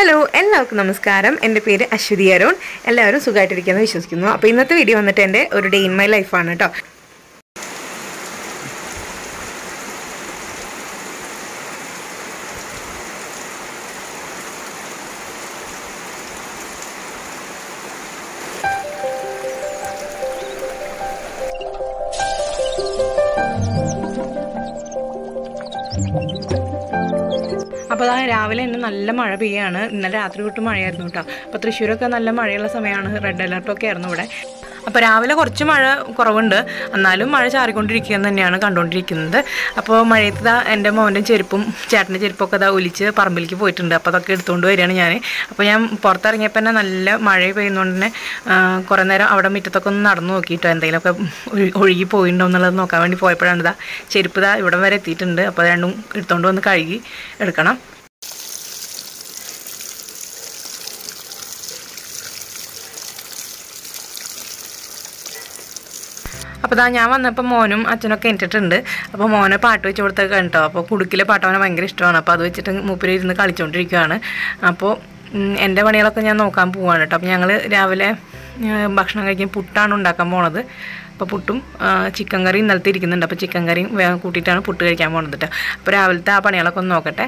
Hello എല്ലാവർക്കും നമസ്കാരം എൻ്റെ പേര് അശ്വതി അരുൺ എല്ലാവരും സുഖമായിട്ടിരിക്കുന്നു വിശ്വസിക്കുന്നു അപ്പോൾ ഇന്നത്തെ വീഡിയോ വന്നിട്ട് എൻ്റെ ഒരു ഡേ ഇൻ മൈ ലൈഫാണ് കേട്ടോ അപ്പോൾ അതാ രാവിലെ തന്നെ നല്ല മഴ പെയ്യാണ് ഇന്നലെ രാത്രി തൊട്ട് മഴയായിരുന്നു കേട്ടോ അപ്പോൾ തൃശ്ശൂരൊക്കെ നല്ല മഴയുള്ള സമയമാണ് റെഡ് അലർട്ടൊക്കെ ആയിരുന്നു ഇവിടെ അപ്പോൾ രാവിലെ കുറച്ച് മഴ കുറവുണ്ട് എന്നാലും മഴ ചാറിക്കൊണ്ടിരിക്കുകയെന്ന് തന്നെയാണ് കണ്ടുകൊണ്ടിരിക്കുന്നത് അപ്പോൾ മഴയത്ത് ദാ എൻ്റെ മോൻ്റെ ചെരുപ്പും ചേട്ടൻ്റെ ചെരുപ്പൊക്കെ ഇതാ ഒലിച്ച് പറമ്പിലേക്ക് പോയിട്ടുണ്ട് അപ്പോൾ അതൊക്കെ എടുത്തുകൊണ്ട് വരികയാണ് ഞാൻ അപ്പോൾ ഞാൻ പുറത്തിറങ്ങിയപ്പോൾ തന്നെ നല്ല മഴ പെയ്യുന്നതുകൊണ്ട് തന്നെ ആ, കുറേ നേരം അവിടെ മുറ്റത്തൊക്കെ ഒന്ന് നടന്നു നോക്കിയിട്ടോ എന്തെങ്കിലുമൊക്കെ ഒഴു- ഒഴുകി പോയിട്ടുണ്ടോ എന്നുള്ളത് നോക്കാൻ വേണ്ടി പോയപ്പോഴാണ് ഇതാ ചെരുപ്പ് ഇതാ ഇവിടെ വരെ എത്തിയിട്ടുണ്ട് അപ്പോൾ അത് രണ്ടും എടുത്തുകൊണ്ട് വന്ന് കഴുകി എടുക്കണം അപ്പോൾ ഇതാ ഞാൻ വന്നപ്പോൾ മോനും അച്ഛനൊക്കെ എണിട്ടിട്ടുണ്ട് അപ്പോൾ മോനെ പാട്ട് വെച്ച് കൊടുത്തൊക്കെ കേട്ടോ അപ്പോൾ കുടുക്കിലെ പാട്ട് അവനെ ഭയങ്കര ഇഷ്ടമാണ് അപ്പോൾ അത് വെച്ചിട്ട് മൂപ്പര് ഇരുന്ന് കളിച്ചുകൊണ്ടിരിക്കുകയാണ് അപ്പോൾ ഉം, എൻ്റെ പണികളൊക്കെ ഞാൻ നോക്കാൻ പോവാണ് കേട്ടോ അപ്പോൾ ഞങ്ങൾ രാവിലെ ആ, ഭക്ഷണം കഴിക്കാൻ പുട്ടാണ് ഉണ്ടാക്കാൻ പോണത് അപ്പോൾ പുട്ടും ആ, ചിക്കൻ കറി ഇന്നലത്തെ ഇരിക്കുന്നുണ്ട് അപ്പോൾ ചിക്കൻ കറിയും വേഗം കൂട്ടിയിട്ടാണ് പുട്ട് കഴിക്കാൻ പോണത് കേട്ടോ അപ്പോൾ രാവിലത്തെ ആ പണികളൊക്കെ ഒന്ന് നോക്കട്ടെ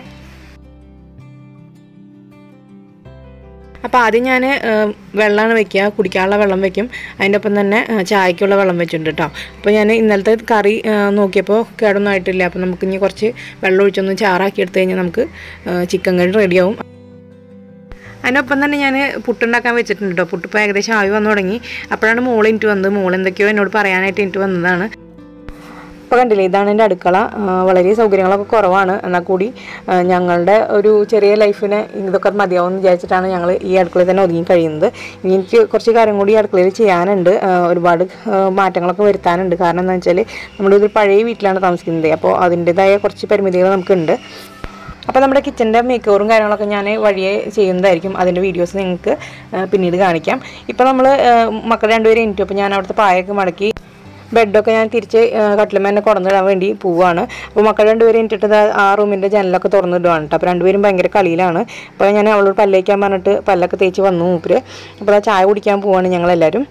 അപ്പോൾ ആദ്യം ഞാൻ വെള്ളമാണ് വെക്കുക കുടിക്കാനുള്ള വെള്ളം വെക്കും അതിൻ്റെ ഒപ്പം തന്നെ ആ, ചായക്കുള്ള വെള്ളം വെച്ചിട്ടുണ്ട് കേട്ടോ അപ്പോൾ ഞാൻ ഇന്നലത്തെ കറി ആ, നോക്കിയപ്പോൾ കേടൊന്നും ആയിട്ടില്ല അപ്പോൾ നമുക്ക് ഇനി കുറച്ച് വെള്ളം ഒഴിച്ചൊന്ന് ചാറാക്കി എടുത്തു കഴിഞ്ഞാൽ നമുക്ക് ആ, ചിക്കൻ കറി റെഡിയാവും അതിനൊപ്പം തന്നെ ഞാൻ പുട്ടുണ്ടാക്കാൻ വെച്ചിട്ടുണ്ട് കേട്ടോ പുട്ടിപ്പോൾ ഏകദേശം ആവി വന്നു തുടങ്ങി അപ്പോഴാണ് മോൾ എനിക്ക് വന്നത് മോൾ എന്തൊക്കെയോ എന്നോട് പറയാനായിട്ട് എനിക്ക് വന്നതാണ് ഇപ്പോൾ കണ്ടില്ലേ ഇതാണ് എൻ്റെ അടുക്കള ആ, വളരെ സൗകര്യങ്ങളൊക്കെ കുറവാണ് എന്നാൽ കൂടി ആ, ഞങ്ങളുടെ ഒരു ചെറിയ ലൈഫിന് ഇതൊക്കെ മതിയാവും എന്ന് വിചാരിച്ചിട്ടാണ് ഞങ്ങൾ ഈ അടുക്കളയിൽ തന്നെ ഒതുങ്ങി കഴിയുന്നത് ഇനി എനിക്ക് കുറച്ച് കാര്യം കൂടി ഈ അടുക്കളയിൽ ചെയ്യാനുണ്ട് ആ, ഒരുപാട് ആ, മാറ്റങ്ങളൊക്കെ വരുത്താനുണ്ട് കാരണം എന്താ വെച്ചാൽ നമ്മളൊരു പഴയ വീട്ടിലാണ് താമസിക്കുന്നത് അപ്പോൾ അതിൻ്റെതായ കുറച്ച് പരിമിതികൾ നമുക്കുണ്ട് അപ്പോൾ നമ്മുടെ കിച്ചൻ്റെ മേക്ക് ഓവറും കാര്യങ്ങളൊക്കെ ഞാൻ വഴിയെ ചെയ്യുന്നതായിരിക്കും അതിൻ്റെ വീഡിയോസ് നിങ്ങൾക്ക് ആ, പിന്നീട് കാണിക്കാം ഇപ്പോൾ നമ്മൾ മക്കൾ രണ്ടുപേരും എണീറ്റു അപ്പോൾ ഞാൻ അവിടുത്തെ പായൊക്കെ മടക്കി ബെഡൊക്കെ ഞാൻ തിരിച്ച് കട്ടിലുമ തന്നെ കൊടന്നിടാൻ വേണ്ടി പോവാണ് അപ്പോൾ മക്കൾ രണ്ടുപേരും എണീറ്റിട്ട് ദാ ആ റൂമിൻ്റെ ജനലൊക്കെ തുറന്നിടുവാണ് കേട്ടോ അപ്പോൾ രണ്ടുപേരും ഭയങ്കര കളിയിലാണ് അപ്പോൾ ഞാൻ അവളോട് പല്ലേക്കാൻ പറഞ്ഞിട്ട് പല്ലൊക്കെ തേച്ച് വന്നു മൂപ്പര് അപ്പോൾ ആ ചായ കുടിക്കാൻ പോവാണ് ഞങ്ങളെല്ലാവരും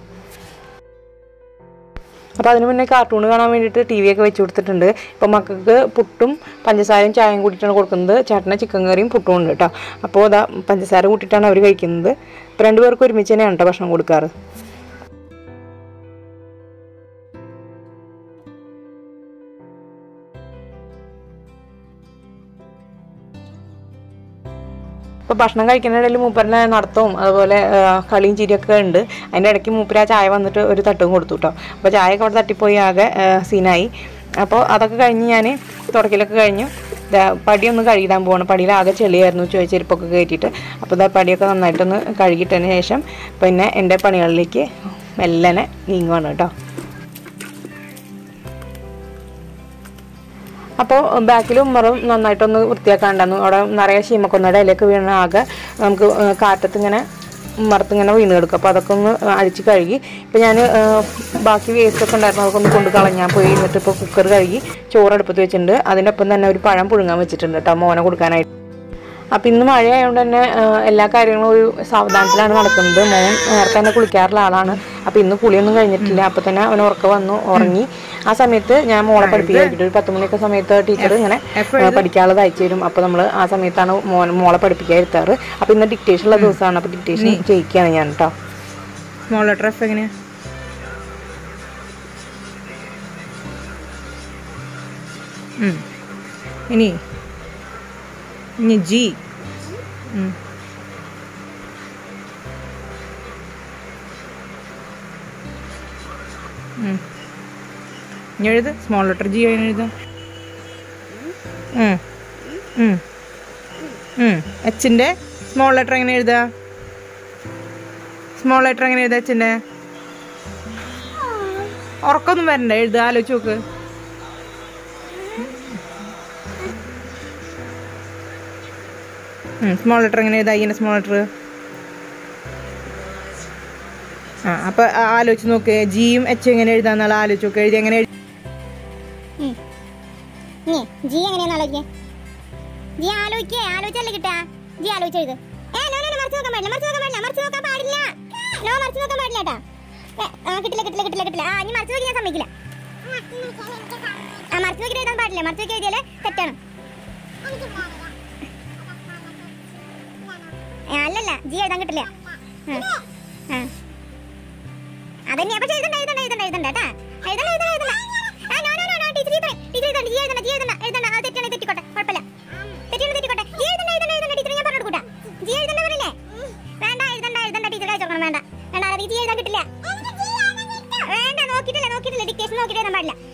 അപ്പോൾ അതിന് മുന്നേ കാർട്ടൂൺ കാണാൻ വേണ്ടിയിട്ട് ടി വി ഒക്കെ വെച്ച് കൊടുത്തിട്ടുണ്ട് ഇപ്പോൾ മക്കൾക്ക് പുട്ടും പഞ്ചസാരയും ചായയും കൂട്ടിയിട്ടാണ് കൊടുക്കുന്നത് ചേട്ടന് ചിക്കൻ കറിയും പുട്ടും ഉണ്ട് കേട്ടോ അപ്പോൾ അതാ പഞ്ചസാര കൂട്ടിയിട്ടാണ് അവർ കഴിക്കുന്നത് ഇപ്പോൾ രണ്ടുപേർക്കും ഒരുമിച്ച് തന്നെയാണ് കേട്ടോ ഭക്ഷണം കൊടുക്കാറ് ഇപ്പോൾ ഭക്ഷണം കഴിക്കുന്നതിടയിൽ മൂപ്പറിനെ നടത്തവും അതുപോലെ ആ, കളിയും ചിരിയൊക്കെ ഉണ്ട് അതിൻ്റെ ഇടയ്ക്ക് മൂപ്പര് ആ ചായ വന്നിട്ട് ഒരു തട്ടും കൊടുത്തു കേട്ടോ അപ്പോൾ ചായയൊക്കെ അവിടെ തട്ടിപ്പോയി ആകെ ആ, സീനായി അപ്പോൾ അതൊക്കെ കഴിഞ്ഞ് ഞാൻ തുടക്കലൊക്കെ കഴിഞ്ഞു ദാ പടിയൊന്ന് കഴുകിടാൻ പോവാണ് പടിയിൽ ആകെ ചെളിയായിരുന്നു ചുവ ചെരുപ്പൊക്കെ കയറ്റിയിട്ട് അപ്പോൾ ഇതാ പടിയൊക്കെ നന്നായിട്ടൊന്ന് കഴുകിയിട്ടതിന് ശേഷം പിന്നെ എൻ്റെ പണികളിലേക്ക് മെല്ലനെ നീങ്ങുവാണ് കേട്ടോ അപ്പോൾ ബാക്കിലും ഉമ്മറും നന്നായിട്ടൊന്ന് വൃത്തിയാക്കാണ്ടായിരുന്നു അവിടെ നിറയെ ശീമക്കൊന്നയുടെ ഇലയൊക്കെ വീണ ആകെ നമുക്ക് ആ, കാറ്റത്ത് ഇങ്ങനെ ഉമ്മറത്ത് ഇങ്ങനെ വീണ് കിടക്കും അപ്പോൾ അതൊക്കെ ഒന്ന് അഴിച്ച് കഴുകി ഇപ്പോൾ ഞാൻ ബാക്കി വേസ്റ്റ് ഒക്കെ ഉണ്ടായിരുന്നു അതൊക്കെ ഒന്ന് കൊണ്ട് കളഞ്ഞാൽ പോയി എന്നിട്ട് ഇപ്പോൾ കുക്കർ കഴുകി ചോറ് അടുപ്പത്ത് വെച്ചിട്ടുണ്ട് അതിനൊപ്പം തന്നെ ഒരു പഴം പുഴുങ്ങാൻ വെച്ചിട്ടുണ്ട് കേട്ടോ മോനെ കൊടുക്കാനായിട്ട് അപ്പം ഇന്ന് മഴയായതുകൊണ്ട് തന്നെ ആ, എല്ലാ കാര്യങ്ങളും ഒരു സാവധാനത്തിലാണ് നടക്കുന്നത് മോൻ നേരത്തെ തന്നെ കുളിക്കാറുള്ള ആളാണ് അപ്പം ഇന്ന് കുളിയൊന്നും കഴിഞ്ഞിട്ടില്ല അപ്പം തന്നെ അവൻ ഉറക്കം വന്നു ഉറങ്ങി ആ സമയത്ത് ഞാൻ മോളെ പഠിപ്പിക്കാതിരിക്കും ഒരു പത്ത് മണിയൊക്കെ സമയത്ത് ടീച്ചർ ഇങ്ങനെ ആ, പഠിക്കാനുള്ളത് അയച്ചു തരും അപ്പോൾ നമ്മൾ ആ സമയത്താണ് മോൻ മോളെ പഠിപ്പിക്കാൻ ഇരുത്താറ് അപ്പം ഇന്ന് ഡിക്റ്റേഷൻ ഉള്ള ദിവസമാണ് അപ്പോൾ ഡിക്റ്റേഷൻ ചെയ്യിക്കുകയാണ് ഞാൻ കേട്ടോ സ്മോൾ ലെറ്റർ എഫ് എങ്ങനെയാ ഉം. ഇനി ഇനി ജി ഉം. ഉം. ഇനി എഴുത് സ്മോൾ ലെറ്റർ ജി അതിന് എഴുതാം എച്ചിൻ്റെ സ്മോൾ ലെറ്റർ എങ്ങനെ എഴുതുക സ്മോൾ ലെറ്റർ എങ്ങനെ എഴുതുക എച്ചിൻ്റെ ഉറക്കൊന്നും വരണ്ട എഴുതുക ആലോചിച്ച് നോക്ക് സ്മോൾ ലെറ്റർ എങ്ങനെ എഴുതാ ഇതിൻ്റെ സ്മോൾ ലെറ്റർ ആ അപ്പോൾ ആലോചിച്ച് നോക്ക് ജിയും എച്ച് എങ്ങനെ എഴുതാന്നുള്ള ആലോചിച്ച് നോക്ക് എഴുതി എങ്ങനെ എഴുതി നീ ജി എങ്ങനെയാന്ന് ആലോചിക്കേ ജി ആലോചിക്കേ ആലോചിച്ചല്ലേ കിട്ടാ ജി ആലോചിച്ചെഴുത് ഏ നോ മറിച്ച് നോക്കാൻ പാടില്ല മറിച്ച് നോക്കാൻ പാടില്ല മറിച്ച് നോക്കാൻ പാടില്ല നോ മറിച്ച് നോക്കാൻ പാടില്ല കേട്ടാ ഏ, ആ കിട്ടില്ല കിട്ടില്ല കിട്ടില്ല കിട്ടില്ല ആ ഇനി മറിച്ച് നോക്കി ഞാൻ സമ്മതിക്കില്ല ആ മറിച്ച് നോക്കി എഴുതാൻ പാടില്ല മറിച്ച് നോക്കി എഴുതിയാല് തെറ്റാണ് ഏ, അല്ലല്ല ജി എഴുതാൻ കിട്ടില്ല ആ. ആ. അതന്നെ പക്ഷെ എഴുതണ്ട എഴുതണ്ട എഴുതണ്ട എഴുതണ്ട കേട്ടാ എഴുതണ്ട എഴുതണ്ട എഴുതണ്ട ആ no no no no teacher ഇത്രയും ടീച്ചർ എഴുതണ്ട ജി എഴുതണ്ട ജി എഴുതണ്ട എഴുതണ്ട അത് തെറ്റാണ് തെറ്റിക്കോട്ടെ കുഴപ്പമില്ല തെറ്റിയാണ് തെറ്റിക്കോട്ടെ ജി എഴുതണ്ട എഴുതണ്ട എഴുതണ്ട ടീച്ചർ ഞാൻ പറഞ്ഞു കൊടുക്കൂട്ടാ ജി എഴുതണ്ട പറയില്ലേ വേണ്ട എഴുതണ്ട എഴുതണ്ട ടീച്ചർ കഴിച്ചോക്കണം വേണ്ട വേണ്ട അത് ജി എഴുതാൻ കിട്ടില്ല വേണ്ട നോക്കിയിട്ടില്ല നോക്കിയിട്ടില്ല ഡിക്റ്റേഷൻ നോക്കിയിട്ട് എഴുതാൻ പാടില്ല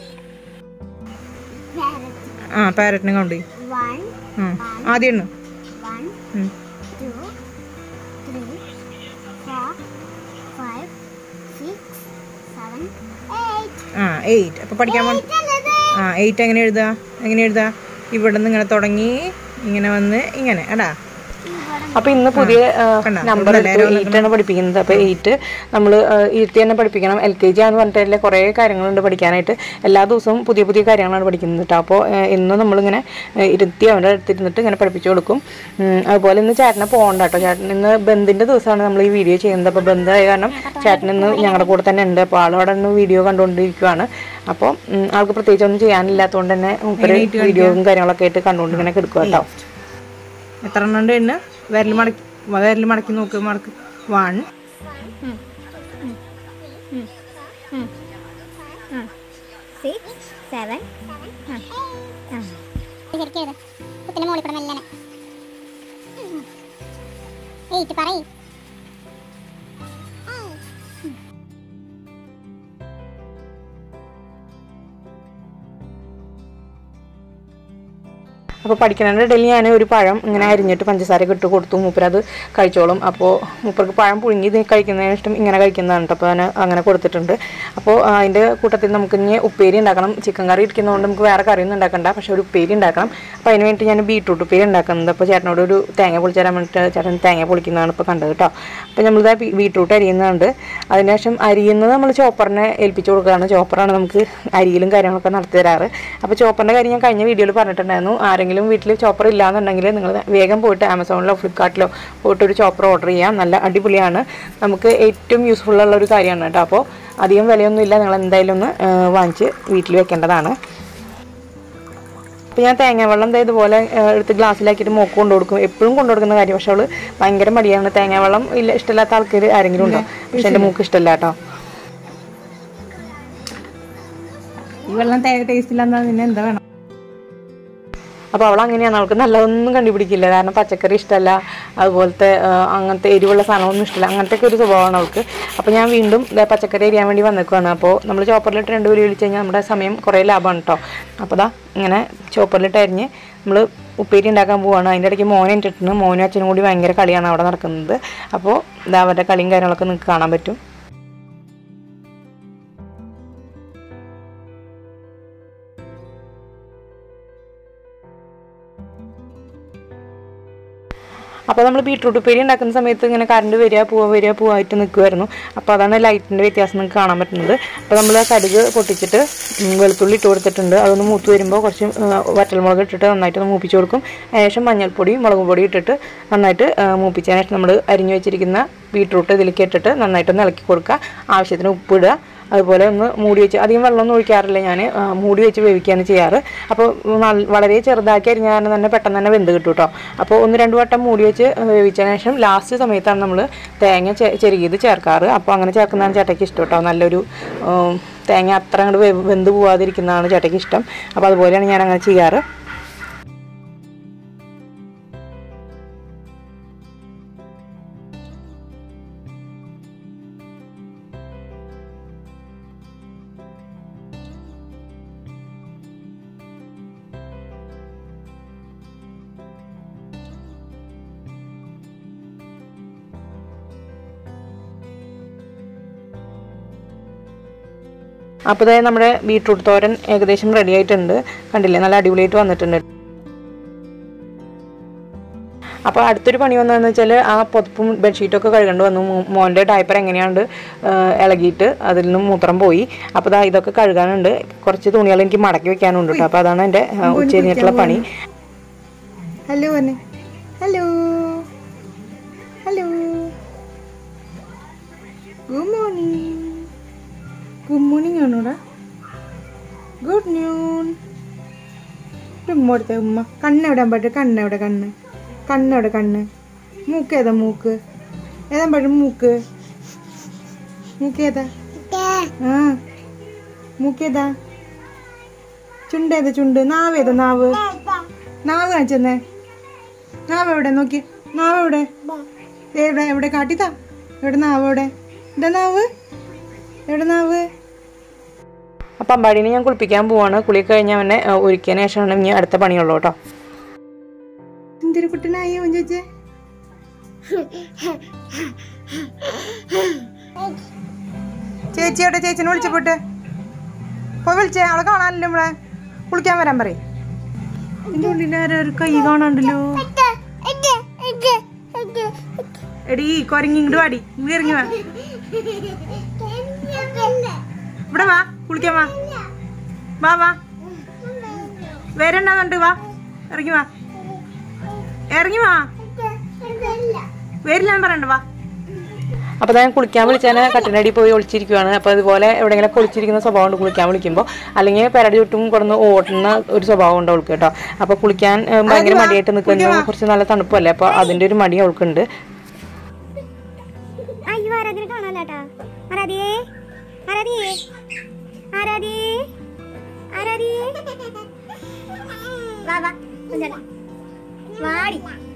ആ പാരറ്റിനെ കൗണ്ട് ചെയ്യും വൺ ആ ആദ്യം എണ്ണു വൺ ഉം. two, three, four, five, six, seven, eight. ആ എയ്റ്റ് അപ്പോൾ പഠിക്കാൻ പോ ഇതല്ലത്. ആ എയ്റ്റ് എങ്ങനെ എഴുതുക എങ്ങനെ എഴുതുക ഇവിടെ നിന്ന് ഇങ്ങനെ തുടങ്ങി ഇങ്ങനെ വന്ന് ഇങ്ങനെ എടാ അപ്പൊ ഇന്ന് പുതിയ കണ്ടോ? നമ്പർ ഇവിടെ നേരെ എയ്റ്റ് ആണ് പഠിപ്പിക്കുന്നത് അപ്പൊ എയ്റ്റ് നമ്മൾ ഇരുത്തി തന്നെ പഠിപ്പിക്കണം എൽ കെ ജി ആന്ന് പറഞ്ഞിട്ടുള്ള കുറേ കാര്യങ്ങളുണ്ട് പഠിക്കാനായിട്ട് എല്ലാ ദിവസവും പുതിയ പുതിയ കാര്യങ്ങളാണ് പഠിക്കുന്നത് കേട്ടോ അപ്പോൾ ഇന്ന് നമ്മളിങ്ങനെ ഏഹ്, ഇരുത്തി അവൻ്റെ അടുത്തിരുന്നിട്ട് ഇങ്ങനെ പഠിപ്പിച്ചു കൊടുക്കും ഉം, അതുപോലെ ഇന്ന് ചേട്ടനെ പോകണ്ട കേട്ടോ ചേട്ടൻ ഇന്ന് ബന്ദിൻ്റെ ദിവസമാണ് നമ്മൾ ഈ വീഡിയോ ചെയ്യുന്നത് അപ്പോൾ ബന്ധായ കാരണം ചേട്ടൻ ഇന്ന് ഞങ്ങളുടെ കൂടെ തന്നെ ഉണ്ട് അപ്പോൾ ആളവിടെ നിന്ന് വീഡിയോ കണ്ടുകൊണ്ടിരിക്കുവാണ് അപ്പോൾ ഉം, ആൾക്ക് പ്രത്യേകിച്ച് ഒന്നും ചെയ്യാനില്ലാത്തതുകൊണ്ട് തന്നെ മൂപ്പര് വീഡിയോയും കാര്യങ്ങളൊക്കെ ആയിട്ട് കണ്ടുകൊണ്ട് ഇങ്ങനെ കിടക്കുക കേട്ടോ എത്ര എണ്ണം ഉണ്ട് എണ്ണ വിരൽ മടക്കി വിരൽ മടക്കി നോക്ക് മടക്ക് വൺ Six, seven, ആ. ആ. ശരിക്കും എഴുതാം. കുത്തിന്റെ മുകളിൽ കൂടെ മെല്ലനെ. Eight പറയ്. അപ്പോൾ പഠിക്കുന്നതിൻ്റെ ഇടയിൽ ഞാൻ ഒരു പഴം ഇങ്ങനെ അരിഞ്ഞിട്ട് പഞ്ചസാരയൊക്കെ ഇട്ട് കൊടുത്തു മൂപ്പര് അത് കഴിച്ചോളും അപ്പോൾ മൂപ്പർക്ക് പഴം പുഴുങ്ങി ഇത് കഴിക്കുന്നതിന് ഇഷ്ടം ഇങ്ങനെ കഴിക്കുന്നതാണ് കേട്ടോ അപ്പോൾ ഞാൻ അങ്ങനെ കൊടുത്തിട്ടുണ്ട് അപ്പോൾ അതിൻ്റെ കൂട്ടത്തിൽ നമുക്ക് ഇനി ഉപ്പേരി ഉണ്ടാക്കണം ചിക്കൻ കറി ഇരിക്കുന്നതുകൊണ്ട് നമുക്ക് വേറെ കറിയൊന്നും ഉണ്ടാക്കണ്ട പക്ഷേ ഒരു ഉപ്പേരി ഉണ്ടാക്കണം അപ്പോൾ അതിന് വേണ്ടി ഞാൻ ബീട്രൂട്ട് ഉപ്പേരി ഉണ്ടാക്കുന്നത് അപ്പോൾ ചേട്ടനോട് ഒരു തേങ്ങ പൊളിച്ച് തരാൻ വേണ്ടിയിട്ട് ചേട്ടൻ തേങ്ങ പൊളിക്കുന്നതാണ് ഇപ്പോൾ കണ്ടത് കേട്ടോ അപ്പോൾ നമ്മളിത് ബീട്രൂട്ട് അരിയുന്നുണ്ട് അതിനുശേഷം അരിയുന്നത് നമ്മൾ ചോപ്പറിനെ ഏൽപ്പിച്ചു കൊടുക്കുകയാണ് ചോപ്പറാണ് നമുക്ക് അരിയിലും കാര്യങ്ങളൊക്കെ നടത്തി തരാറ് അപ്പോൾ ചോപ്പറിൻ്റെ കാര്യം ഞാൻ കഴിഞ്ഞ വീഡിയോയിൽ പറഞ്ഞിട്ടുണ്ടായിരുന്നു ആരെങ്കിലും വീട്ടിൽ ചോപ്പർ ഇല്ലാന്നുണ്ടെങ്കിൽ നിങ്ങൾ വേഗം പോയിട്ട് ആമസോണിലോ ഫ്ലിപ്കാർട്ടിലോ പോയിട്ട് ഒരു ചോപ്പർ ഓർഡർ ചെയ്യാം നല്ല അടിപൊളിയാണ് നമുക്ക് ഏറ്റവും യൂസ്ഫുൾ ഉള്ള ഒരു കാര്യമാണ് കേട്ടോ അപ്പോൾ അധികം വിലയൊന്നും ഇല്ല നിങ്ങൾ എന്തായാലും ഒന്ന് ആ, വാങ്ങിച്ച് വീട്ടിൽ വെക്കേണ്ടതാണ് അപ്പോൾ ഞാൻ തേങ്ങ വെള്ളം ദേ ഇതുപോലെ ആ, എടുത്ത് ഗ്ലാസ്സിലാക്കിയിട്ട് മോക്ക് കൊണ്ടു കൊടുക്കും എപ്പോഴും കൊണ്ടു കൊടുക്കുന്ന കാര്യം പക്ഷെ അവള് ഭയങ്കര മടിയാണ് തേങ്ങ വെള്ളം ഇല്ല ഇഷ്ടമില്ലാത്ത ആൾക്കാർ ആരെങ്കിലും ഉണ്ടോ പക്ഷെ എൻ്റെ മൂക്ക് ഇഷ്ടമല്ല കേട്ടോ ഈ വെള്ളം ടേസ്റ്റ് ഇല്ലാന്നാ നിന്നെ എന്താ വേണം അപ്പോൾ അവൾ അങ്ങനെയാണ് അവൾക്ക് നല്ലതൊന്നും കണ്ടുപിടിക്കില്ല കാരണം പച്ചക്കറി ഇഷ്ടമല്ല അതുപോലത്തെ ആ, അങ്ങനത്തെ എരിവുള്ള സാധനമൊന്നും ഇഷ്ടമല്ല അങ്ങനത്തെ ഒക്കെ ഒരു സ്വഭാവമാണ് അവൾക്ക് അപ്പോൾ ഞാൻ വീണ്ടും ദേ പച്ചക്കറി അരിയാൻ വേണ്ടി വന്നേക്കുവാണ് അപ്പോൾ നമ്മൾ ചോപ്പറിലിട്ട് രണ്ട് പേര് വിളിച്ച് കഴിഞ്ഞാൽ നമ്മുടെ സമയം കുറേ ലാഭമാണ് കേട്ടോ അപ്പോൾ ദാ ഇങ്ങനെ ചോപ്പറിലിട്ട് അരിഞ്ഞ് നമ്മൾ ഉപ്പേരി ഉണ്ടാക്കാൻ പോവാണ് അതിൻ്റെ ഇടയ്ക്ക് മോനെ ഇട്ടിട്ടുണ്ട് മോനും അച്ഛനും കൂടി ഭയങ്കര കളിയാണ് അവിടെ നടക്കുന്നത് അപ്പോൾ ഇതാ അവരുടെ കളിയും കാര്യങ്ങളൊക്കെ നിങ്ങൾക്ക് കാണാൻ പറ്റും അപ്പോൾ നമ്മൾ ബീട്രൂട്ട് ഉപ്പേരി ഉണ്ടാക്കുന്ന സമയത്ത് ഇങ്ങനെ കറണ്ട് വരിക പോവുക വരിക പോവായിട്ട് നിൽക്കുമായിരുന്നു അപ്പോൾ അതാണ് ലൈറ്റിൻ്റെ വ്യത്യാസം നിങ്ങൾക്ക് കാണാൻ പറ്റുന്നത് അപ്പോൾ നമ്മൾ ആ കടുക് പൊട്ടിച്ചിട്ട് ഉം, വെളുത്തുള്ളി ഇട്ട് കൊടുത്തിട്ടുണ്ട് അതൊന്ന് മൂത്ത് വരുമ്പോൾ കുറച്ച് ആ, വറ്റൽമുളക് ഇട്ടിട്ട് നന്നായിട്ട് ഒന്ന് മൂപ്പിച്ച് കൊടുക്കും അതിനുശേഷം മഞ്ഞൾപ്പൊടി മുളക് പൊടി ഇട്ടിട്ട് നന്നായിട്ട് ആ, മൂപ്പിച്ചതിന് ശേഷം നമ്മൾ അരിഞ്ഞു വെച്ചിരിക്കുന്ന ബീട്രൂട്ട് ഇതിലേക്ക് ഇട്ടിട്ട് നന്നായിട്ടൊന്ന് ഇളക്കി കൊടുക്കുക ആവശ്യത്തിന് ഉപ്പിടുക അതുപോലെ ഒന്ന് മൂടി വെച്ച് അധികം വെള്ളമൊന്നും ഒഴിക്കാറില്ല ഞാൻ മൂടി വെച്ച് വേവിക്കുകയാണ് ചെയ്യാറ് അപ്പോൾ നൽ- വളരെ ചെറുതാക്കി അരിഞ്ഞാൽ തന്നെ പെട്ടെന്ന് തന്നെ വെന്ത് കിട്ടും കേട്ടോ അപ്പോൾ ഒന്ന് രണ്ട് വട്ടം മൂടി വെച്ച് വേവിച്ചതിന് ശേഷം ലാസ്റ്റ് സമയത്താണ് നമ്മൾ തേങ്ങ ചെ- ചെറുകിയത് ചേർക്കാറ് അപ്പോൾ അങ്ങനെ ചേർക്കുന്നതാണ് ചേട്ടയ്ക്ക് ഇഷ്ടം കേട്ടോ നല്ലൊരു ഉം, തേങ്ങ അത്ര അങ്ങോട്ട് വെ- വെന്ത് പോവാതിരിക്കുന്നതാണ് ചേട്ടയ്ക്ക് ഇഷ്ടം അപ്പോൾ അതുപോലെയാണ് ഞാൻ അങ്ങനെ ചെയ്യാറ് അപ്പോൾ ഇതായി നമ്മുടെ ബീട്രൂട്ട് തോരൻ ഏകദേശം റെഡി ആയിട്ടുണ്ട് കണ്ടില്ലേ നല്ല അടിപൊളിയായിട്ട് വന്നിട്ടുണ്ട് അപ്പോൾ അടുത്തൊരു പണി വന്നതെന്ന് വെച്ചാൽ ആ പുതപ്പും ബെഡ്ഷീറ്റൊക്കെ കഴുകേണ്ടി വന്നു മോ- മോൻ്റെ ഡയപ്പർ എങ്ങനെയാണ്ട് ആ, ഇളകിയിട്ട് അതിൽ നിന്നും മൂത്രം പോയി അപ്പോൾ ദാ ഇതൊക്കെ കഴുകാനുണ്ട് കുറച്ച് തുണികൾ എനിക്ക് മടക്കി വെക്കാനുണ്ട് കേട്ടോ അപ്പോൾ അതാണ് എൻ്റെ ആ, ഉച്ച കഴിഞ്ഞിട്ടുള്ള പണി ഹലോ പറഞ്ഞേ hello hello good morning good morning ആണോടാ ഗുഡ് ന്യൂൺ ഉമ്മ കൊടുത്ത ഉമ്മ കണ്ണെവിടാൻ പറ്റും കണ്ണെവിടെ കണ്ണ് കണ്ണെവിടെ കണ്ണ് മൂക്ക് ഏതാ മൂക്ക് ഏതാ പറ്റും മൂക്ക് മൂക്ക് ഏതാ ആ മൂക്ക് ഏതാ ചുണ്ട് ഏതാ ചുണ്ട് നാവ് ഏതാ നാവ് നാവ് കാണിച്ചെന്നേ നാവ് എവിടെ നോക്കി നാവ് എവിടെ ദേ എവിടെ എവിടെ കാട്ടിത്താ എവിടെ നാവ് എവിടെ എന്താ നാവ് എവിടെ നാവ് അപ്പം അമ്പാടീനെ ഞാൻ കുളിപ്പിക്കാൻ പോവാണ് കുളി കഴിഞ്ഞാൽ അവനെ ആ, ഒരുക്കിയതിന് ശേഷമാണ് ഇനി അടുത്ത പണിയുള്ളൂ കേട്ടോ എന്തൊരു കുട്ടനായോ ചേച്ചേ ചേച്ചിയോടെ ചേച്ചിനെ വിളിച്ചപ്പോട്ട് പോയി വിളിച്ചേ അവളെ കാണാനല്ലോ നമ്മളെ കുളിക്കാൻ വരാൻ പറയും ഇതിന്റെ ഉള്ളിൽ ആരോ ഒരു കൈ കാണാണ്ടല്ലോ എടി കൊരങ്ങി ഇങ്ങോട്ട് വാടി ഇങ്ങ് ഇറങ്ങി വാ ഇവിടെ വാ കുളിക്കാൻ വാ വാ വാ വരണ്ടാന്നുണ്ട് വാ ഇറങ്ങി വാ ഇറങ്ങി വാ വരില്ല ഞാൻ പറയണ്ട വാ അപ്പോൾ ഞാൻ കുളിക്കാൻ വിളിച്ചാൽ കട്ടിനടി പോയി ഒളിച്ചിരിക്കുവാണ് അപ്പോൾ അതുപോലെ എവിടെയെങ്കിലും ഒളിച്ചിരിക്കുന്ന സ്വഭാവം ഉണ്ട് കുളിക്കാൻ വിളിക്കുമ്പോൾ അല്ലെങ്കിൽ പെരടി ചുറ്റും കിടന്ന് ഓടുന്ന ഒരു സ്വഭാവം ഉണ്ട് അവൾക്ക് കേട്ടോ അപ്പോൾ കുളിക്കാൻ ഏഹ്, ഭയങ്കര മടിയായിട്ട് നിൽക്കുന്ന കുറച്ച് നല്ല തണുപ്പല്ലേ അപ്പോൾ അതിൻ്റെ ഒരു മടി അവൾക്കുണ്ട് അയ്യോ ആരാധ്യനെ കാണാനാട്ടാ ആരാധ്യേ ആരാധ്യേ ആരാധ്യേ ആരാധ്യേ വാ വാ കുഞ്ഞാടാ. വാടി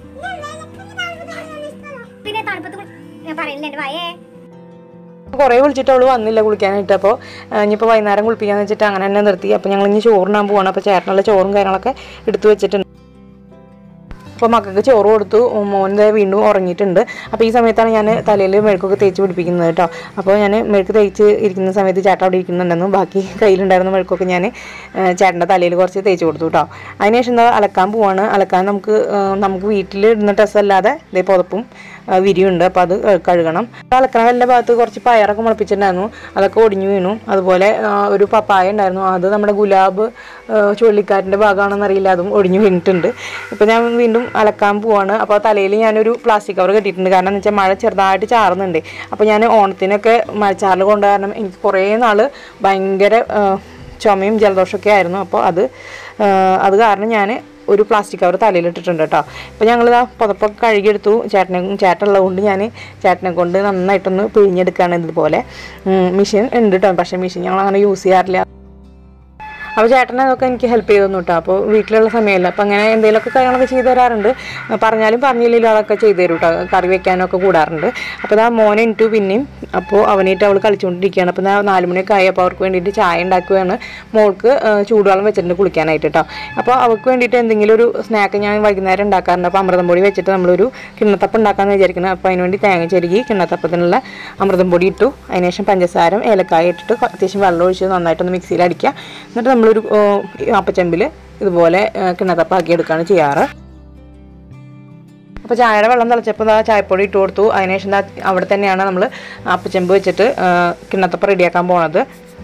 പിന്നെ തണുപ്പത്ത് കുളി- ഞാൻ പറയുന്നില്ല എന്റെ വായേ കുറേ വിളിച്ചിട്ട് അവള് വന്നില്ല കുളിക്കാനായിട്ട് അപ്പോൾ ഇനിയിപ്പോൾ വൈകുന്നേരം കുളിപ്പിക്കാന്ന് വെച്ചിട്ട് അങ്ങനെ തന്നെ നിർത്തി അപ്പോൾ ഞങ്ങൾ ഇനി ചോറിനാൻ പോവാണ് അപ്പോൾ ചേട്ടനുള്ള ചോറും കാര്യങ്ങളൊക്കെ എടുത്തു വെച്ചിട്ടുണ്ട് അപ്പോൾ മക്കൾക്ക് ചോറ് കൊടുത്തു മോൻ ദേ വീണ്ടും ഉറങ്ങിയിട്ടുണ്ട് അപ്പോൾ ഈ സമയത്താണ് ഞാൻ തലയിൽ മെഴുക്കൊക്കെ തേച്ച് പിടിപ്പിക്കുന്നത് കേട്ടോ അപ്പോൾ ഞാൻ മെഴുക്ക് തേച്ച് ഇരിക്കുന്ന സമയത്ത് ചേട്ടൻ അവിടെ ഇരിക്കുന്നുണ്ടെന്നും ബാക്കി കയ്യിലുണ്ടായിരുന്ന മെഴുക്കൊക്കെ ഞാൻ ചേട്ടൻ്റെ തലയിൽ കുറച്ച് തേച്ച് കൊടുത്തു കേട്ടോ അതിനുശേഷം എന്താ അലക്കാൻ പോവാണ് അലക്കാൻ നമുക്ക് ആ, നമുക്ക് വീട്ടിൽ ഇടുന്ന ഡ്രസ്സ് അല്ലാതെ ഇതേ പുതപ്പും ആ, വിരിയുണ്ട് അപ്പോൾ അത് കഴുകണം അലക്കണ വല്ല ഭാഗത്ത് കുറച്ച് പയറൊക്കെ മുളപ്പിച്ചിട്ടുണ്ടായിരുന്നു അതൊക്കെ ഒടിഞ്ഞു വീണു അതുപോലെ ആ, ഒരു പപ്പായ ഉണ്ടായിരുന്നു അത് നമ്മുടെ ഗുലാബ് ആ, ചുഴലിക്കാറ്റിൻ്റെ ഭാഗമാണെന്ന് അറിയില്ല അതും ഒടിഞ്ഞു വീണിട്ടുണ്ട് ഇപ്പോൾ ഞാൻ വീണ്ടും അലക്കാൻ പോവാണ് അപ്പോൾ തലയിൽ ഞാനൊരു പ്ലാസ്റ്റിക് കവർ കെട്ടിയിട്ടുണ്ട് കാരണം എന്ന് വെച്ചാൽ മഴ ചെറുതായിട്ട് ചാറുന്നുണ്ട് അപ്പോൾ ഞാൻ ഓണത്തിനൊക്കെ മഴച്ചാറിൽ കൊണ്ട് കാരണം എനിക്ക് കുറേ നാൾ ഭയങ്കര ആ, ചുമയും ജലദോഷമൊക്കെ ആയിരുന്നു അപ്പോൾ അത് ആ, അത് കാരണം ഞാൻ ഒരു പ്ലാസ്റ്റിക് കവർ തലയിലിട്ടിട്ടുണ്ട് കേട്ടോ അപ്പോൾ ഞങ്ങൾ ആ പുതപ്പൊക്കെ കഴുകിയെടുത്തു ചേട്ടനെ ചേട്ടനുള്ളത് കൊണ്ട് ഞാൻ ചേട്ടനെ കൊണ്ട് നന്നായിട്ടൊന്ന് പിഴിഞ്ഞെടുക്കുകയാണ് ഇതുപോലെ മെഷീൻ ഉണ്ട് കേട്ടോ പക്ഷേ മെഷീൻ ഞങ്ങൾ അങ്ങനെ യൂസ് ചെയ്യാറില്ല അപ്പോൾ ചേട്ടൻ അതൊക്കെ എനിക്ക് ഹെൽപ്പ് ചെയ്തു തന്നു കേട്ടോ അപ്പോൾ വീട്ടിലുള്ള സമയമല്ല അപ്പോൾ അങ്ങനെ എന്തെങ്കിലുമൊക്കെ കാര്യങ്ങളൊക്കെ ചെയ്തു തരാറുണ്ട് പറഞ്ഞാലും പറഞ്ഞില്ലെങ്കിലും അതൊക്കെ ചെയ്തു തരും കേട്ടോ കറി വെക്കാനൊക്കെ കൂടാറുണ്ട് അപ്പോൾ ആ മോനെ ഇട്ടു പിന്നെയും അപ്പോൾ അവനായിട്ട് അവൾ കളിച്ചുകൊണ്ടിരിക്കുകയാണ് അപ്പോൾ ഞാൻ നാല് മണിയൊക്കെ ആയി അപ്പോൾ അവർക്ക് വേണ്ടിയിട്ട് ചായ ഉണ്ടാക്കുകയാണ് മോൾക്ക് ആ, ചൂടുവെള്ളം വെച്ചിട്ടുണ്ട് കുളിക്കാനായിട്ട് കേട്ടോ അപ്പോൾ അവൾക്ക് വേണ്ടിയിട്ട് എന്തെങ്കിലും ഒരു സ്നാക്ക് ഞാൻ വൈകുന്നേരം ഉണ്ടാക്കാറുണ്ട് അപ്പോൾ അമൃതം പൊടി വെച്ചിട്ട് നമ്മളൊരു കിണ്ണത്തപ്പം ഉണ്ടാക്കാമെന്ന് വിചാരിക്കുന്നത് അപ്പോൾ അതിന് വേണ്ടി തേങ്ങ ചെരുകി കിണ്ണത്തപ്പത്തിനുള്ള അമൃതം പൊടി ഇട്ടു അതിനുശേഷം പഞ്ചസാരം ഏലക്കായ ഇട്ടിട്ട് അത്യാവശ്യം വെള്ളം ഒഴിച്ച് നന്നായിട്ടൊന്ന് മിക്സിയിൽ അടിക്കുക എന്നിട്ട് നമ്മളൊരു ഓ, ഈ അപ്പച്ചമ്പിൽ ഇതുപോലെ ആ, കിണ്ണത്തപ്പാക്കി എടുക്കുകയാണ് ചെയ്യാറ് അപ്പോൾ ചായയുടെ വെള്ളം തിളച്ചപ്പോൾ ആ ചായപ്പൊടി ഇട്ട് കൊടുത്തു അതിനുശേഷം ദാ അവിടെ തന്നെയാണ് നമ്മൾ അപ്പച്ചെമ്പ് വെച്ചിട്ട് ആ, കിണ്ണത്തപ്പം റെഡിയാക്കാൻ പോണത്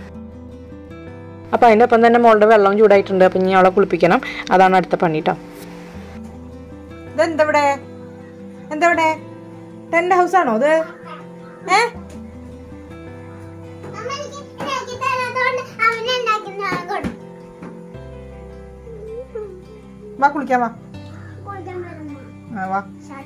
അപ്പോൾ അതിൻ്റെ ഒപ്പം തന്നെ മോളുടെ വെള്ളം ചൂടായിട്ടുണ്ട് അപ്പം ഇനി അവളെ കുളിപ്പിക്കണം അതാണ് അടുത്ത പണി കേട്ടോ ഇതെന്താ ഇവിടെ എന്താ ഇവിടെ ടെന്റ് ഹൗസ് ആണോ ഇത് ഏ വാ കുളിക്കാം വാ ആ, വാ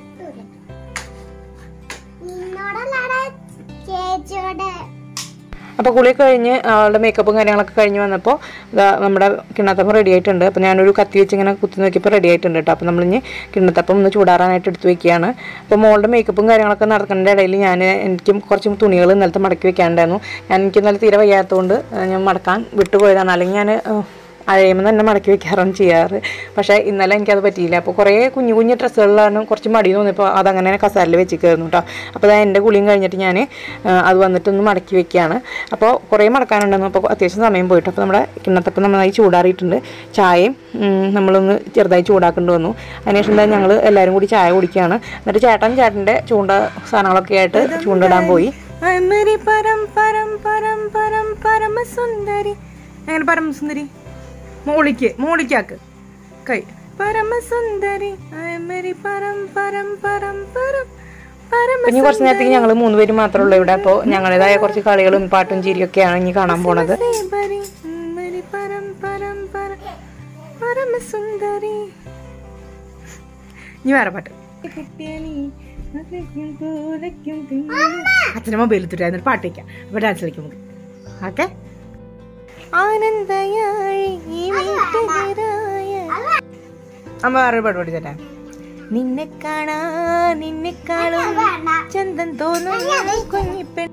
നിന്നോടല്ലാടെ ചേച്ചിയോടെ അപ്പോൾ കുളി കഴിഞ്ഞ് അവളുടെ മേക്കപ്പും കാര്യങ്ങളൊക്കെ കഴിഞ്ഞ് വന്നപ്പോൾ ഇതാ നമ്മുടെ കിണ്ണത്തപ്പം റെഡി ആയിട്ടുണ്ട് അപ്പോൾ ഞാനൊരു കത്തി വെച്ച് ഇങ്ങനെ കുത്തി നോക്കിയപ്പോൾ റെഡി ആയിട്ടുണ്ട് കേട്ടോ അപ്പോൾ നമ്മളിനി കിണ്ണത്തപ്പം ഒന്ന് ചൂടാറാനായിട്ട് എടുത്ത് വെക്കുകയാണ് അപ്പോൾ മോളുടെ മേക്കപ്പും കാര്യങ്ങളൊക്കെ നടക്കുന്നതിൻ്റെ ഇടയിൽ ഞാൻ എനിക്കും കുറച്ച് തുണികൾ ഇന്നലത്തെ മടക്കി വെക്കാനുണ്ടായിരുന്നു ഞാൻ എനിക്ക് ഇന്നലെ തീരെ വയ്യാത്തതുകൊണ്ട് ആ, ഞാൻ മടക്കാൻ വിട്ടുപോയതാണ് അല്ലെങ്കിൽ ഞാൻ അഴയുമ്പോൾ തന്നെ മടക്കി വെക്കാറാണ് ചെയ്യാറ് പക്ഷേ ഇന്നലെ എനിക്കത് പറ്റിയില്ല അപ്പോൾ കുറേ കുഞ്ഞു കുഞ്ഞു ഡ്രസ്സുകളിലാണ് കുറച്ച് മടി തോന്നിയപ്പോൾ അതങ്ങനെ കസാലിൽ വെച്ചിരിക്കുന്നു കേട്ടോ അപ്പോൾ അതാ എൻ്റെ കുളിയും കഴിഞ്ഞിട്ട് ഞാൻ അത് വന്നിട്ടൊന്ന് മടക്കി വെക്കുകയാണ് അപ്പോൾ കുറേ മടക്കാനുണ്ടെന്നു അപ്പോൾ അത്യാവശ്യം സമയം പോയിട്ട് അപ്പോൾ നമ്മുടെ കിണ്ണത്തപ്പം നന്നായി ചൂടാറിയിട്ടുണ്ട് ചായയും ഉം, നമ്മളൊന്ന് ചെറുതായി ചൂടാക്കേണ്ടി വന്നു അതിനുശേഷം എന്താ ഞങ്ങൾ എല്ലാവരും കൂടി ചായ കുടിക്കുകയാണ് എന്നിട്ട് ചേട്ടൻ ചേട്ടൻ്റെ ചൂണ്ട സാധനങ്ങളൊക്കെ ആയിട്ട് ചൂണ്ടിടാൻ പോയി ഐ മേരി പരം പരം പരം പരം പരമസുന്ദരി എങ്ങനെ പരമസുന്ദരി മോളിക്ക് മോളിക്കാക്ക് കൈ പരമസുന്ദരി ഐ മേരി പരം പരം പരം പരം ഇനി കുറച്ച് നേരത്തേക്ക് ഞങ്ങൾ മൂന്ന് പേര് മാത്രമേ ഉള്ളൂ ഇവിടെ അപ്പോൾ ഞങ്ങളുടേതായ കുറച്ച് കളികളും പാട്ടും ചിരിയൊക്കെയാണ് ഇനി കാണാൻ പോണത് പരമസുന്ദരി, മരി പരം പരം പര പരമസുന്ദരി ഇനി വേറെ പാട്ട് കുട്ടിയണി അസയ്ക്കും തൂരയ്ക്കും തിങ്ങലും. അച്ഛൻ്റെ മൊബൈലിൽ തുരായിരുന്നു പാട്ട് വയ്ക്കാം അപ്പോൾ ഡാൻസ് കളിക്കും നമുക്ക് ഓക്കെ ആനന്ദയാഴി ഈ വീട്ടുകാരായ അമ്മ വേറെ പാട്ട് പഠിച്ചേട്ടെ നിന്നെ കാണാ നിന്നെ കാണും ചന്തം തോന്നുന്ന കുഞ്ഞിപ്പെൺ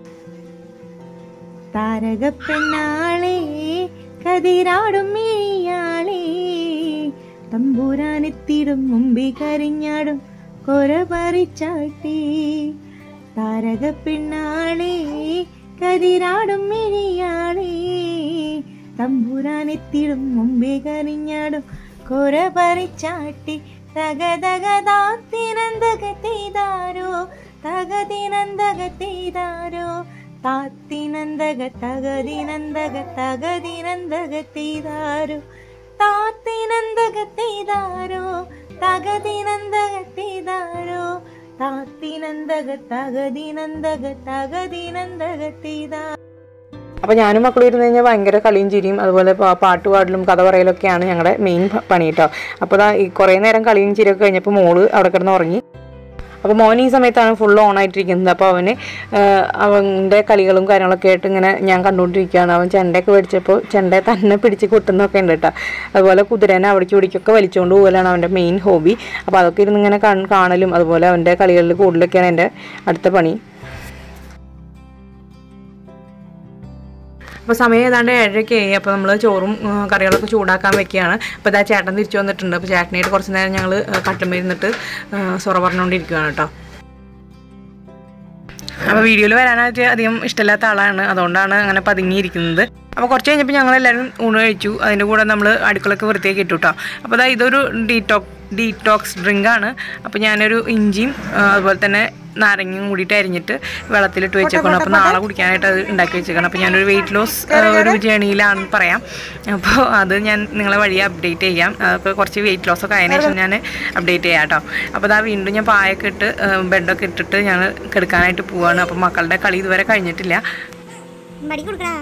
താരക പെണ്ണാളെ കതിരാടും മിഴിയാളെ തമ്പൂരാനെത്തിടും മുമ്പി കരിഞ്ഞാടും കൊര പറിച്ചാട്ടി താരക പെണ്ണാളെ കതിരാടും മിഴിയാളെ തമ്പൂരാനെത്തിടും മുമ്പേ കരിഞ്ഞാടും കൊര പറിച്ചാട്ടി തകതകതാത്തിനന്തകത്തെയ്താരോ തകതിനന്തകത്തെയ്താരോ താത്തിനന്തക തകതിനന്തക തകതിനന്തകത്തെയ്താരോ താത്തിനന്തകത്തെയ്താരോ തകതിനന്തകത്തെയ്താരോ താത്തിനന്തക തകതിനന്തക തകതിനന്തകത്തെയ്താരോ അപ്പോൾ ഞാനും മക്കളും ഇരുന്ന് കഴിഞ്ഞാൽ ഭയങ്കര കളിയും ചിരിയും അതുപോലെ പാ- പാട്ട് പാടലും കഥ പറയലൊക്കെയാണ് ഞങ്ങളുടെ മെയിൻ പണി കേട്ടോ അപ്പോൾ ദാ ഈ കുറേ നേരം കളിയും ചിരിയൊക്കെ കഴിഞ്ഞപ്പോൾ മോള് അവിടെ കിടന്ന് ഉറങ്ങി അപ്പോൾ മോൻ ഈ സമയത്താണ് ഫുൾ ഓൺ ആയിട്ടിരിക്കുന്നത് അപ്പോൾ അവന് ആഹ്, അവൻ്റെ കളികളും കാര്യങ്ങളൊക്കെ ആയിട്ട് ഇങ്ങനെ ഞാൻ കണ്ടുകൊണ്ടിരിക്കുകയാണ് അവൻ ചെണ്ടയൊക്കെ മേടിച്ചപ്പോൾ ചെണ്ട തന്നെ പിടിച്ച് കൊട്ടുന്നൊക്കെ ഉണ്ട് കേട്ടോ അതുപോലെ കുതിരേനെ അവിടേക്ക് ഇവിടേക്കൊക്കെ വലിച്ചുകൊണ്ട് പോകലാണ് അവൻ്റെ മെയിൻ ഹോബി അപ്പോൾ അതൊക്കെ ഇരുന്ന് ഇങ്ങനെ കൺ- കാണലും അതുപോലെ അവൻ്റെ കളികളിൽ കൂടുതലൊക്കെയാണ് എൻ്റെ അടുത്ത പണി അപ്പോൾ സമയം ഏതാണ്ട് ഏഴരയ്ക്ക് ആയി അപ്പോൾ നമ്മൾ ചോറും ഉം, കറികളൊക്കെ ചൂടാക്കാൻ വെക്കുകയാണ് അപ്പോൾ ഇതാ ചേട്ടൻ തിരിച്ചു വന്നിട്ടുണ്ട് അപ്പോൾ ചേട്ടനായിട്ട് കുറച്ച് നേരം ഞങ്ങൾ കട്ടുമ്പോൾ ഇരുന്നിട്ട് സൊറ പറഞ്ഞുകൊണ്ടിരിക്കുകയാണ് കേട്ടോ അപ്പോൾ വീഡിയോയിൽ വരാനായിട്ട് അധികം ഇഷ്ടമില്ലാത്ത ആളാണ് അതുകൊണ്ടാണ് അങ്ങനെ പതുങ്ങിയിരിക്കുന്നത് അപ്പോൾ കുറച്ച് കഴിഞ്ഞപ്പോൾ ഞങ്ങൾ എല്ലാവരും ഊണ് കഴിച്ചു അതിൻ്റെ കൂടെ നമ്മൾ അടുക്കളൊക്കെ വൃത്തിയാക്കി ഇട്ടു കേട്ടോ അപ്പോൾ അതാ ഇതൊരു ഡീറ്റോക് ഡീറ്റോക്സ് ഡ്രിങ്കാണ് അപ്പോൾ ഞാനൊരു ഇഞ്ചിയും ആ, അതുപോലെ തന്നെ നാരങ്ങയും കൂടിയിട്ട് അരിഞ്ഞിട്ട് വെള്ളത്തിലിട്ട് വെച്ചേക്കണം അപ്പോൾ നാളെ കുടിക്കാനായിട്ട് അത് ഉണ്ടാക്കി വെച്ചേക്കണം അപ്പോൾ ഞാനൊരു വെയിറ്റ് ലോസ് ഒരു ജേണിയിലാണെന്ന് പറയാം അപ്പോൾ അത് ഞാൻ നിങ്ങളെ വഴി അപ്ഡേറ്റ് ചെയ്യാം അതൊക്കെ കുറച്ച് വെയിറ്റ് ലോസ് ഒക്കെ ആയതിനു ശേഷം ഞാൻ അപ്ഡേറ്റ് ചെയ്യാം കേട്ടോ അപ്പോൾ അതാ വീണ്ടും ഞാൻ പായൊക്കെ ഇട്ട് ബെഡൊക്കെ ഇട്ടിട്ട് ഞങ്ങൾ കിടക്കാനായിട്ട് പോവാണ് അപ്പോൾ മക്കളുടെ കളി ഇതുവരെ കഴിഞ്ഞിട്ടില്ല മടി കൊടുക്കടാ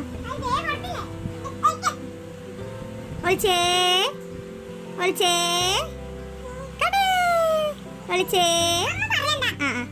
ഒളിച്ചേ ഒളിച്ചേ കടേ ഒളിച്ചേ ആ ആ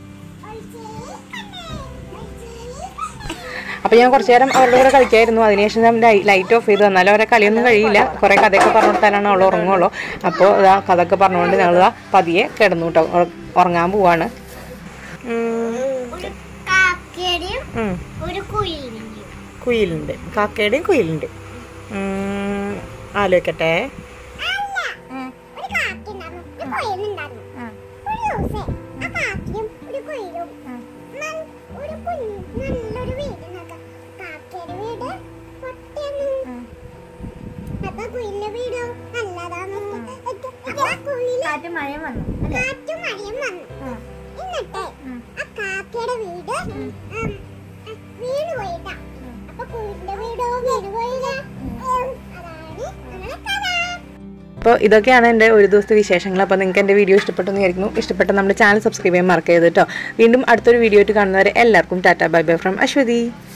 അപ്പോൾ ഞാൻ കുറച്ച് നേരം അവരുടെ കൂടെ കളിക്കായിരുന്നു അതിനുശേഷം ഞാൻ ലൈറ്റ് ഓഫ് ചെയ്ത് എന്നാലും അവരെ കളിയൊന്നും കഴിയില്ല കുറേ കഥയൊക്കെ പറഞ്ഞു കൊടുത്താലാണ് അവൾ ഉറങ്ങുള്ളൂ അപ്പോൾ ഇതാ കഥയൊക്കെ പറഞ്ഞുകൊണ്ട് ഞങ്ങൾ ഇതാ പതിയെ കിടന്നു കേട്ടോ ഉറ- ഉറങ്ങാൻ പോവാണ് ഒരു കാക്കയുടെയും ഒരു കുയിലിന്റെയും കുയിലുണ്ട് കാക്കയുടെയും കുയിലുണ്ട് ആലോചിക്കട്ടെ ഒരു കാക്കയുണ്ടായിരുന്നു ഒരു കുയിലുണ്ടായിരുന്നു ഒരു ദിവസം ആ കാക്കയും ഒരു കുയിലും നൽ- ഒരു കുഞ്ഞ് നല്ലൊരു വീട് നോക്കാം കാക്കയുടെ വീട് പൊട്ടിയാണ് അപ്പൊ കുയിലിന്റെ വീടോ നല്ലതാണ് കാറ്റും മഴയും വന്നു കാറ്റും മഴയും വന്നു എന്നിട്ട് ആ കാക്കയുടെ വീട് ഉം, വീണ് പോയിട്ടാ അപ്പൊ കുയിലിന്റെ വീടോ വീണ് പോയില്ല അതാണ് നമ്മളെ കഥ അപ്പോൾ ഇതൊക്കെയാണ് എൻ്റെ ഒരു ദിവസത്തെ വിശേഷങ്ങൾ അപ്പോൾ നിങ്ങൾക്ക് എൻ്റെ വീഡിയോ ഇഷ്ടപ്പെട്ടെന്ന് വിചാരിക്കുന്നു ഇഷ്ടപ്പെട്ട നമ്മുടെ ചാനൽ സബ്സ്ക്രൈബ് ചെയ്യാൻ മറക്കരുത് കേട്ടോ വീണ്ടും അടുത്തൊരു വീഡിയോ ആയിട്ട് കാണുന്നവരെ എല്ലാവർക്കും tata bye bye from Aswathy